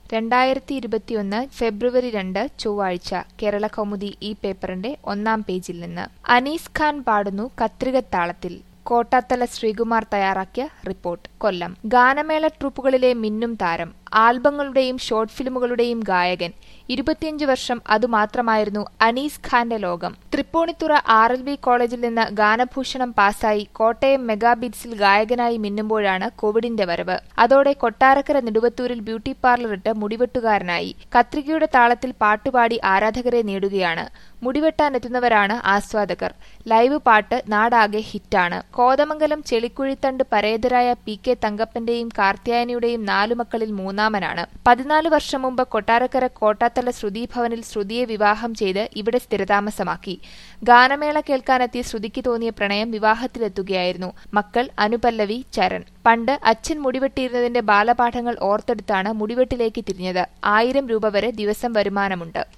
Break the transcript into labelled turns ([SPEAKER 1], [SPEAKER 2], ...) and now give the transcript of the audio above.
[SPEAKER 1] രണ്ടായിരത്തി ഇരുപത്തിയൊന്ന് ഫെബ്രുവരി രണ്ട് ചൊവ്വാഴ്ച കേരള കൗമുദി ഈ പേപ്പറിന്റെ ഒന്നാം പേജിൽ നിന്ന് അനീസ് ഖാൻ പാടുന്നു കത്രികത്താളത്തിൽ കോട്ടാത്തല ശ്രീകുമാർ തയ്യാറാക്കിയ റിപ്പോർട്ട് കൊല്ലം ഗാനമേള ട്രൂപ്പുകളിലെ മിന്നും താരം ആൽബങ്ങളുടെയും ഷോർട്ട് ഫിലിമുകളുടെയും ഗായകൻ ഇരുപത്തിയഞ്ച് വർഷം അതുമാത്രമായിരുന്നു അനീസ് ഖാന്റെ ലോകം തൃപ്പൂണിത്തുറ ആർ എൽ വി കോളേജിൽ നിന്ന് ഗാനഭൂഷണം പാസായി കോട്ടയം മെഗാബീറ്റ്സിൽ ഗായകനായി മിന്നുമ്പോഴാണ് കോവിഡിന്റെ വരവ് അതോടെ കൊട്ടാരക്കര നെടുവത്തൂരിൽ ബ്യൂട്ടി പാർലറിട്ട് മുടിവെട്ടുകാരനായി കത്രികയുടെ താളത്തിൽ പാട്ടുപാടി ആരാധകരെ നേടുകയാണ് മുടിവെട്ടാനെത്തുന്നവരാണ് ആസ്വാദകർ ലൈവ് പാട്ട് നാടാകെ ഹിറ്റാണ് കോതമംഗലം ചെളിക്കുഴിത്തണ്ട് പരേതരായ പി കെ തങ്കപ്പന്റെയും കാർത്യായനിയുടെയും നാലു മക്കളിൽ മൂന്നാമനാണ് പതിനാല് വർഷം മുമ്പ് കൊട്ടാരക്കര കോട്ടാത്തല ശ്രുതി ഭവനിൽ ശ്രുതിയെ വിവാഹം ചെയ്ത് ഇവിടെ സ്ഥിരതാമസമാക്കി ഗാനമേള കേൾക്കാനെത്തിയ ശ്രുതിക്ക് തോന്നിയ പ്രണയം വിവാഹത്തിലെത്തുകയായിരുന്നു മക്കൾ അനുപല്ലവി ചരൺ പണ്ട് അച്ഛൻ മുടിവെട്ടിയിരുന്നതിന്റെ ബാലപാഠങ്ങൾ ഓർത്തെടുത്താണ് മുടിവെട്ടിലേക്ക് തിരിഞ്ഞത് ആയിരം രൂപ വരെ ദിവസം വരുമാനമുണ്ട്